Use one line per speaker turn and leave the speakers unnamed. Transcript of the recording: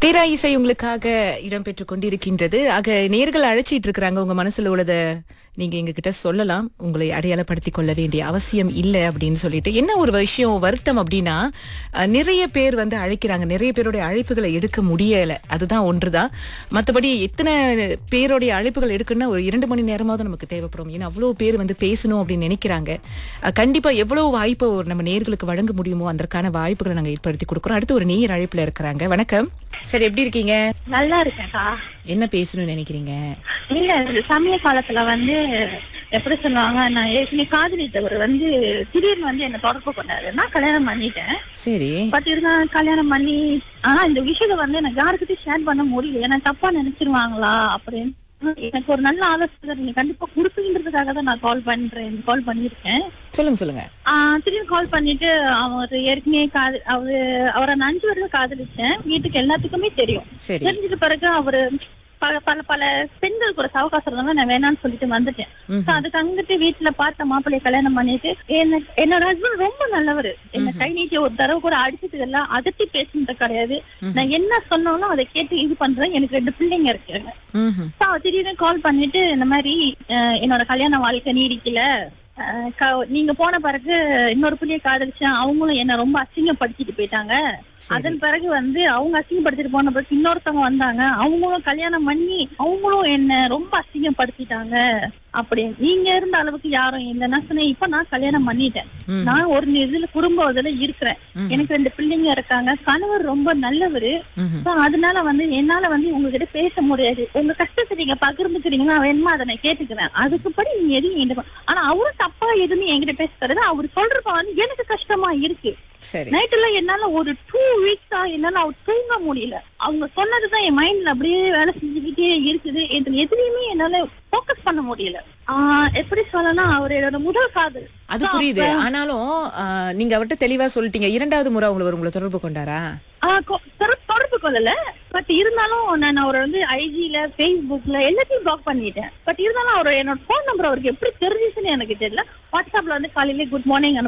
தீரா இசை உங்களுக்காக இடம்பெற்றுக் கொண்டிருக்கின்றது ஆக நேர்கள் அழைச்சிட்டு இருக்கிறாங்க உங்க மனசுல உள்ளத நீங்க எங்க கிட்ட சொல்லலாம் உங்களை அடையாளப்படுத்திக் கொள்ள வேண்டிய அவசியம் இல்லை அப்படின்னு சொல்லிட்டு என்ன ஒரு விஷயம் வருத்தம் அப்படின்னா அஹ், நிறைய பேர் வந்து அழைக்கிறாங்க நிறைய பேருடைய அழைப்புகளை எடுக்க முடியல அதுதான் ஒன்றுதான் மற்றபடி எத்தனை பேருடைய அழைப்புகள் எடுக்கணும்னா ஒரு இரண்டு மணி நேரமாவது நமக்கு தேவைப்படும் ஏன்னா அவ்வளவு பேர் வந்து பேசணும் அப்படின்னு நினைக்கிறாங்க அஹ், கண்டிப்பா எவ்வளவு வாய்ப்பை ஒரு நம்ம நேர்களுக்கு வழங்க முடியுமோ அதற்கான வாய்ப்புகளை நாங்க ஏற்படுத்தி கொடுக்குறோம் அடுத்து ஒரு நேயர் அழைப்புல இருக்கிறாங்க வணக்கம் சரி எப்படி இருக்கீங்க
நல்லா இருக்கேன்க்கா
என்ன பேசணும்னு நினைக்கிறீங்க
இல்ல இந்த சமய காலத்துல வந்து எப்படி சொல்லுவாங்க நான் ஏற்கனவே காதலித்தவர் வந்து திடீர்னு வந்து என்ன தொடர்பு பண்ணாரு நான் கல்யாணம் பண்ணிட்டேன்
சரி
பட் இருந்தா கல்யாணம் பண்ணி ஆனா இந்த விஷயத்த வந்து எனக்கு யாருக்கிட்டையும் ஷேர் பண்ண முடியல ஏன்னா தப்பா நினைச்சிருவாங்களா அப்படின்னு எனக்கு ஒரு நல்ல ஆலோசனை நீங்க கண்டிப்பா கொடுப்பீங்கிறதுக்காக தான் நான் கால் பண்றேன் கால் பண்ணிருக்கேன்
சொல்லுங்க சொல்லுங்க
ஆஹ் திடீர்னு கால் பண்ணிட்டு அவர் ஏற்கனவே காதல் அவரு அவரை நான் அஞ்சு வருடம் காதலிச்சேன் வீட்டுக்கு எல்லாத்துக்குமே தெரியும்
சரி
தெரிஞ்சது பிறகு அவரு பல பல பல பெண்களுக்கு ஒரு சவகாசம் இருந்தாலும் நான் வேணாம்னு சொல்லிட்டு வந்துட்டேன்
ம்ஹும்.
So அதுக்கு அங்கிட்டு வீட்டுல பார்த்த மாப்பிள்ளைய கல்யாணம் பண்ணிட்டு எனக்கு என்னோட ஹஸ்பண்ட் ரொம்ப நல்லவரு என்ன கை நீட்டி ஒரு தடவை கூட அடிச்சது எல்லாம் அதட்டி பேசுனது கிடையாது நான் என்ன சொன்னாலும் அதை கேட்டு இது பண்றேன் எனக்கு ரெண்டு பிள்ளைங்க இருக்காங்க
ம்ஹும்.
So திடீர்னு கால் பண்ணிட்டு இந்த மாதிரி அஹ், என்னோட கல்யாண வாழ்க்கை நீடிக்கல அஹ், க- நீங்க போன பிறகு இன்னொரு புள்ளிய காதலிச்சேன் அவங்களும் என்ன ரொம்ப அசிங்கப்படுத்திட்டு போயிட்டாங்க அதன் பிறகு வந்து அவங்க அசிங்கப்படுத்திட்டு போன பிறகு இன்னொருத்தவங்க வந்தாங்க அவங்களும் கல்யாணம் பண்ணி அவங்களும் என்ன ரொம்ப அசிங்கப்படுத்திட்டாங்க அப்படி நீங்க இருந்த அளவுக்கு யாரும் இல்ல நான் சொன்னேன் இப்ப நான் கல்யாணம் பண்ணிட்டேன்
ம்.
நான் ஒரு இதுல குடும்ப இதுல இருக்கிறேன்
ம்.
எனக்கு ரெண்டு பிள்ளைங்க இருக்காங்க கணவர் ரொம்ப நல்லவரு
ம்ஹும்.
So, அதனால வந்து என்னால வந்து உங்ககிட்ட பேச முடியாது உங்க கஷ்டத்தை நீங்க பகிர்ந்துக்கிறீங்கன்னா வேணுமா அதை நான் கேட்டுக்கிறேன் அதுக்குப்படி நீங்க எதையும் என்கிட்ட ப- ஆனா அவரும் தப்பா எதுவுமே என்கிட்ட பேச தருது அவர் சொல்றப்ப வந்து எனக்கு கஷ்டமா இருக்கு
சரி
நைட்ல என்னால ஒரு டூ வீக்ஸா என்னால அவர் தூங்க முடியல அவங்க சொன்னதுதான் என் மைண்ட்ல அப்படியே வேலை செஞ்சுக்கிட்டே இருக்குது இதுல எதுலயுமே என்னால ஃபோக்கஸ் பண்ண முடியல ஆஹ் எப்படி சொல்லலாம் அவர் என்னோட முதல் காதல்
அது புரியுது ஆனாலும் ஆ, நீங்க அவர்கிட்ட தெளிவா சொல்லிட்டீங்க இரண்டாவது முறை உங்களை உங்களை தொடர்பு கொண்டாரா
ஆஹ் கொ- தொட- தொடர்பு கொள்ளல பட் இருந்தாலும் நான் அவரை வந்து ஐஜில பேஸ்புக்ல எல்லாத்தையும் பிளாக் பண்ணிட்டேன் பட் இருந்தாலும் அவர் என்னோட போன் நம்பர் அவருக்கு எப்படி தெரிஞ்சுச்சுன்னு எனக்கு தெரியல வாட்ஸ்அப்ல வந்து காலையில குட் மார்னிங்